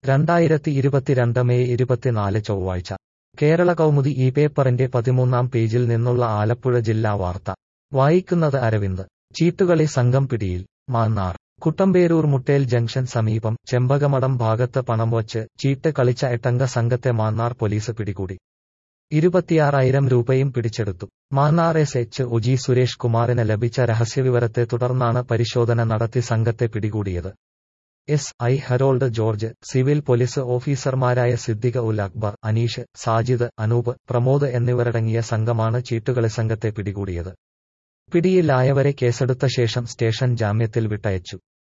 രണ്ടായിരത്തി ഇരുപത്തിരണ്ട് മെയ് ഇരുപത്തിനാല് ചൊവ്വാഴ്ച കേരള കൗമുദി ഈ പേപ്പറിന്റെ പതിമൂന്നാം പേജിൽ നിന്നുള്ള ആലപ്പുഴ ജില്ലാ വാർത്ത വായിക്കുന്നത് അരവിന്ദ് ചീട്ടുകളി സംഘം പിടിയിൽ മാന്നാർ കുട്ടമ്പേരൂർ മുട്ടേൽ ജംഗ്ഷൻ സമീപം ചെമ്പകമടം ഭാഗത്ത് പണം വച്ച് ചീട്ട് കളിച്ച എട്ടംഗ സംഘത്തെ മാന്നാർ പോലീസ് പിടികൂടി ഇരുപത്തിയാറായിരം രൂപയും പിടിച്ചെടുത്തു Mannar S H O G Suresh കുമാറിന് ലഭിച്ച രഹസ്യവിവരത്തെ തുടർന്നാണ് പരിശോധന നടത്തി സംഘത്തെ പിടികൂടിയത് S I Harold George civil police ഓഫീസർമാരായ സിദ്ദിഖ ഉൽ അക്ബർ അനീഷ് സാജിദ് അനൂപ് പ്രമോദ് എന്നിവരടങ്ങിയ സംഘമാണ് ചീട്ടുകളി സംഘത്തെ പിടികൂടിയത് പിടിയിലായവരെ കേസെടുത്ത ശേഷം സ്റ്റേഷൻ ജാമ്യത്തിൽ വിട്ടയച്ചു